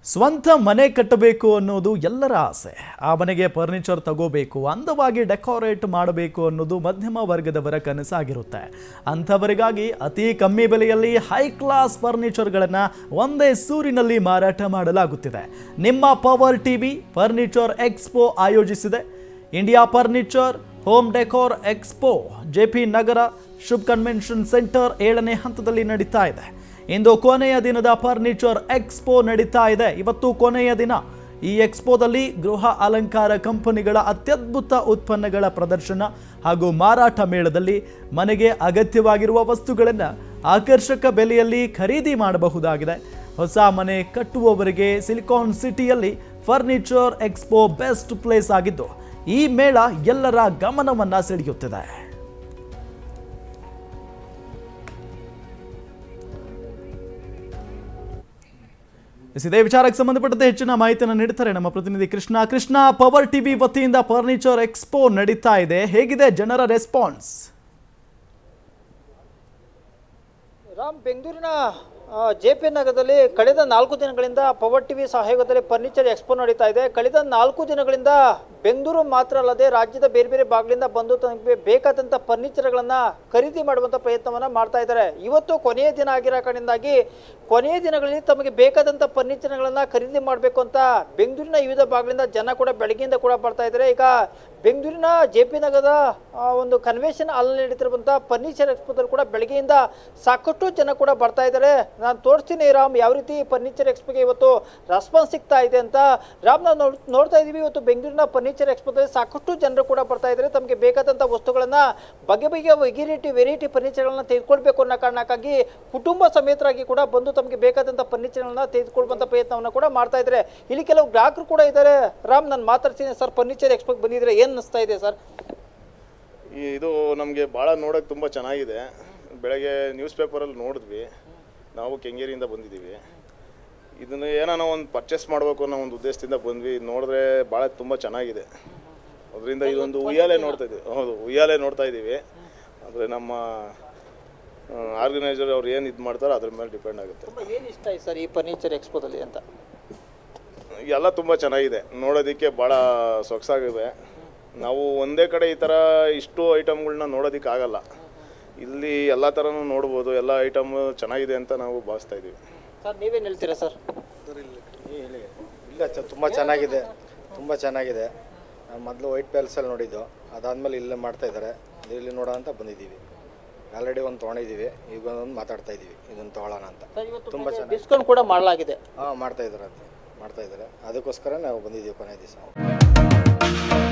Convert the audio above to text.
ಸ್ವಂತ ಮನೆ ಕಟ್ಟಬೇಕು ಅನ್ನೋದು ಎಲ್ಲರ ಆಸೆ ಆ ಮನೆಗೆ ಫರ್ನಿಚರ್ ತಗೋಬೇಕು ಅಂದವಾಗಿ ಡೆಕೋರೇಟ್ ಮಾಡಬೇಕು ಅನ್ನೋದು ಮಧ್ಯಮ ವರ್ಗದವರ ಕನಸಾಗಿರುತ್ತೆ ಅಂಥವರಿಗಾಗಿ ಅತಿ ಕಮ್ಮಿ ಬೆಲೆಯಲ್ಲಿ ಹೈ ಕ್ಲಾಸ್ ಫರ್ನಿಚರ್ಗಳನ್ನು ಒಂದೇ ಸೂರಿನಲ್ಲಿ ಮಾರಾಟ ಮಾಡಲಾಗುತ್ತಿದೆ ನಿಮ್ಮ ಪವರ್ ಟಿವಿ ಫರ್ನಿಚರ್ ಎಕ್ಸ್ಪೋ ಆಯೋಜಿಸಿದೆ India furniture home decor expo JP Nagar Shubh convention centre ಏಳನೇ ಹಂತದಲ್ಲಿ ನಡೀತಾ ಇದೆ ಇಂದು ಕೊನೆಯ ದಿನದ ಫರ್ನಿಚರ್ ಎಕ್ಸ್ಪೋ ನಡೀತಾ ಇದೆ ಇವತ್ತು ಕೊನೆಯ ದಿನ ಈ ಎಕ್ಸ್ಪೋದಲ್ಲಿ ಗೃಹ ಅಲಂಕಾರ ಕಂಪನಿಗಳ ಅತ್ಯದ್ಭುತ ಉತ್ಪನ್ನಗಳ ಪ್ರದರ್ಶನ ಹಾಗೂ ಮಾರಾಟ ಮೇಳದಲ್ಲಿ ಮನೆಗೆ ಅಗತ್ಯವಾಗಿರುವ ವಸ್ತುಗಳನ್ನು ಆಕರ್ಷಕ ಬೆಲೆಯಲ್ಲಿ ಖರೀದಿ ಮಾಡಬಹುದಾಗಿದೆ ಹೊಸ ಮನೆ ಕಟ್ಟುವವರಿಗೆ ಸಿಲಿಕಾನ್ ಸಿಟಿಯಲ್ಲಿ ಫರ್ನಿಚರ್ ಎಕ್ಸ್ಪೋ ಬೆಸ್ಟ್ ಪ್ಲೇಸ್ ಆಗಿದ್ದು ಈ ಮೇಳ ಎಲ್ಲರ ಗಮನವನ್ನ ಸೆಳೆಯುತ್ತಿದೆ ಎಸ್, ಇದೇ ವಿಚಾರಕ್ಕೆ ಸಂಬಂಧಪಟ್ಟಂತೆ ಹೆಚ್ಚಿನ ಮಾಹಿತಿಯನ್ನು ನೀಡ್ತಾರೆ ನಮ್ಮ ಪ್ರತಿನಿಧಿ ಕೃಷ್ಣ ಕೃಷ್ಣ ಪವರ್ ಟಿವಿ ವತಿಯಿಂದ ಫರ್ನಿಚರ್ ಎಕ್ಸ್ಪೋ ನಡೀತಾ ಇದೆ ಹೇಗಿದೆ ಜನರ ರೆಸ್ಪಾನ್ಸ್ ರಾಮ್ ಬೆಂಗಳೂರಿನ ಜೆ ಪಿ ನಗರದಲ್ಲಿ ಕಳೆದ ನಾಲ್ಕು ದಿನಗಳಿಂದ ಪವರ್ ಟಿವಿ ಸಹಯೋಗದಲ್ಲಿ ಫರ್ನಿಚರ್ ಎಕ್ಸ್ಪೋ ನಡೀತಾ ಇದೆ ಕಳೆದ ನಾಲ್ಕು ದಿನಗಳಿಂದ ಬೆಂಗಳೂರು ಮಾತ್ರ ಅಲ್ಲದೆ ರಾಜ್ಯದ ಬೇರೆ ಬೇರೆ ಭಾಗಗಳಿಂದ ಬಂದು ತಮಗೆ ಬೇಕಾದಂಥ ಫರ್ನಿಚರ್ಗಳನ್ನು ಖರೀದಿ ಮಾಡುವಂಥ ಪ್ರಯತ್ನವನ್ನು ಮಾಡ್ತಾ ಇದ್ದಾರೆ ಇವತ್ತು ಕೊನೆಯ ದಿನ ಆಗಿರೋ ಕಾರಣದಿಂದಾಗಿ ಕೊನೆಯ ದಿನಗಳಲ್ಲಿ ತಮಗೆ ಬೇಕಾದಂಥ ಫರ್ನಿಚರ್ಗಳನ್ನು ಖರೀದಿ ಮಾಡಬೇಕು ಅಂತ ಬೆಂಗಳೂರಿನ ವಿವಿಧ ಭಾಗಗಳಿಂದ ಜನ ಕೂಡ ಬೆಳಗ್ಗೆಯಿಂದ ಕೂಡ ಬರ್ತಾ ಇದ್ದಾರೆ ಈಗ ಬೆಂಗಳೂರಿನ ಜೆ ಪಿ ನಗರದ ಆ, ಒಂದು ಕನ್ವೆನ್ಷನ್ ಹಾಲ್ ನಡೀತಿರುವಂಥ ಫರ್ನಿಚರ್ ಎಕ್ಸ್ಪೋದಲ್ಲಿ ಕೂಡ ಬೆಳಗ್ಗೆಯಿಂದ ಸಾಕಷ್ಟು ಜನ ಕೂಡ ಬರ್ತಾ ಇದ್ದಾರೆ ನಾನು ತೋರಿಸ್ತೀನಿ ರಾಮ್ ಯಾವ ರೀತಿ ಫರ್ನಿಚರ್ ಎಕ್ಸ್ಪೋಗೆ ಇವತ್ತು ರೆಸ್ಪಾನ್ಸ್ ಸಿಗ್ತಾ ಇದೆ ಅಂತ ರಾಮ್ ನಾವು ನೋಡ್- ನೋಡ್ತಾ ಇದ್ದೀವಿ ಇವತ್ತು ಬೆಂಗಳೂರಿನ ಫರ್ನಿಚರ್ ಎಕ್ಸ್ಪೋದಲ್ಲಿ ಸಾಕಷ್ಟು ಜನರು ಕೂಡ ಬರ್ತಾ ಇದ್ದಾರೆ ತಮಗೆ ಬೇಕಾದಂಥ ವಸ್ತುಗಳನ್ನು ಬಗೆ ಬಗೆಯ ವೆರೈಟಿ ವೆರೈಟಿ ಫರ್ನಿಚರ್ಗಳನ್ನ ತೆಗೆದುಕೊಳ್ಬೇಕು ಅನ್ನೋ ಕಾರಣಕ್ಕಾಗಿ ಕುಟುಂಬ ಸಮೇತರಾಗಿ ಕೂಡ ಬಂದು ತಮಗೆ ಬೇಕಾದಂಥ ಫರ್ನಿಚರ್ಗಳನ್ನ ತೆಗೆದುಕೊಳ್ಳುವಂಥ ಪ್ರಯತ್ನವನ್ನು ಕೂಡ ಮಾಡ್ತಾ ಇದ್ದಾರೆ ಇಲ್ಲಿ ಕೆಲವು ಗ್ರಾಹಕರು ಕೂಡ ಇದ್ದಾರೆ ರಾಮ್ ನಾನು ಮಾತಾಡ್ತೀನಿ ಸರ್ ಫರ್ನಿಚರ್ ಎಕ್ಸ್ಪೋಗೆ ಬಂದಿದ್ರೆ ಏನು ಅನಿಸ್ತಾ ಇದೆ ಸರ್ ಈ ಇದು ನಮಗೆ ಭಾಳ ನೋಡೋಕೆ ತುಂಬ ಚೆನ್ನಾಗಿದೆ ಬೆಳಗ್ಗೆ ನ್ಯೂಸ್ ಪೇಪರಲ್ಲಿ ನೋಡಿದ್ವಿ ನಾವು ಕೆಂಗೇರಿಯಿಂದ ಬಂದಿದ್ದೀವಿ ಇದನ್ನು ಏನಾನ ಒಂದು ಪರ್ಚೇಸ್ ಮಾಡಬೇಕು ಅನ್ನೋ ಒಂದು ಉದ್ದೇಶದಿಂದ ಬಂದ್ವಿ ಇದ್ ನೋಡಿದ್ರೆ ಭಾಳ ತುಂಬ ಚೆನ್ನಾಗಿದೆ ಅದರಿಂದ ಇದೊಂದು ಉಯ್ಯಾಲೆ ನೋಡ್ತಾ ಇದ್ದೀವಿ ಹೌದು ಉಯ್ಯಾಲೆ ನೋಡ್ತಾ ಇದ್ದೀವಿ ಅಂದರೆ ನಮ್ಮ ಆರ್ಗನೈಸರ್ ಅವ್ರು ಏನು ಇದು ಮಾಡ್ತಾರೋ ಅದ್ರ ಮೇಲೆ ಡಿಪೆಂಡ್ ಆಗುತ್ತೆ ತುಂಬ ಏನು ಇಷ್ಟ ಆಯ್ತು ಸರ್ ಈ ಫರ್ನಿಚರ್ ಎಕ್ಸ್ಪೋದಲ್ಲಿ ಅಂತ ಎಲ್ಲ ತುಂಬ ಚೆನ್ನಾಗಿದೆ ನೋಡೋದಕ್ಕೆ ಭಾಳ ಸೊಗಸಾಗಿದೆ ನಾವು ಒಂದೇ ಕಡೆ ಈ ಥರ ಇಷ್ಟು ಐಟಮ್ಗಳನ್ನ ನೋಡೋದಕ್ಕೆ ಆಗಲ್ಲ ಇಲ್ಲಿ ಎಲ್ಲ ಥರನೂ ನೋಡ್ಬೋದು ಎಲ್ಲ ಐಟಮ್ ಚೆನ್ನಾಗಿದೆ ಅಂತ ನಾವು ಭಾವಿಸ್ತಾ ಇದ್ದೀವಿ ಸರ್ ನೀವೇನು ಹೇಳ್ತೀರಾ ಸರ್ ಇಲ್ಲ ಚ ತುಂಬ ಚೆನ್ನಾಗಿದೆ ತುಂಬ ಚೆನ್ನಾಗಿದೆ ನಾನು ಮೊದಲು ವೈಟ್ ಪ್ಯಾಲೇಸಲ್ಲಿ ನೋಡಿದ್ದು ಅದಾದಮೇಲೆ ಇಲ್ಲೇ ಮಾಡ್ತಾ ಇದ್ದಾರೆ ಅದು ಇಲ್ಲಿ ನೋಡೋ ಅಂತ ಬಂದಿದ್ದೀವಿ ಆಲ್ರೆಡಿ ಒಂದು ತೊಗೊಂಡಿದ್ದೀವಿ ಈಗ ಒಂದು ಮಾತಾಡ್ತಾ ಇದ್ದೀವಿ ಇದನ್ನು ತೊಗೊಳ್ಳೋಣ ಅಂತ ಸರ್ ಇವತ್ತು ತುಂಬ ಚೆನ್ನಾಗಿ ಡಿಸ್ಕೌಂಟ್ ಕೂಡ ಮಾಡಲಾಗಿದೆ ಹಾಂ ಮಾಡ್ತಾ ಇದ್ದಾರೆ ಅದು ಮಾಡ್ತಾ ಇದ್ದಾರೆ ಅದಕ್ಕೋಸ್ಕರ ನಾವು ಬಂದಿದ್ದೀವಿ ಕೊನೆ ದಿವಸ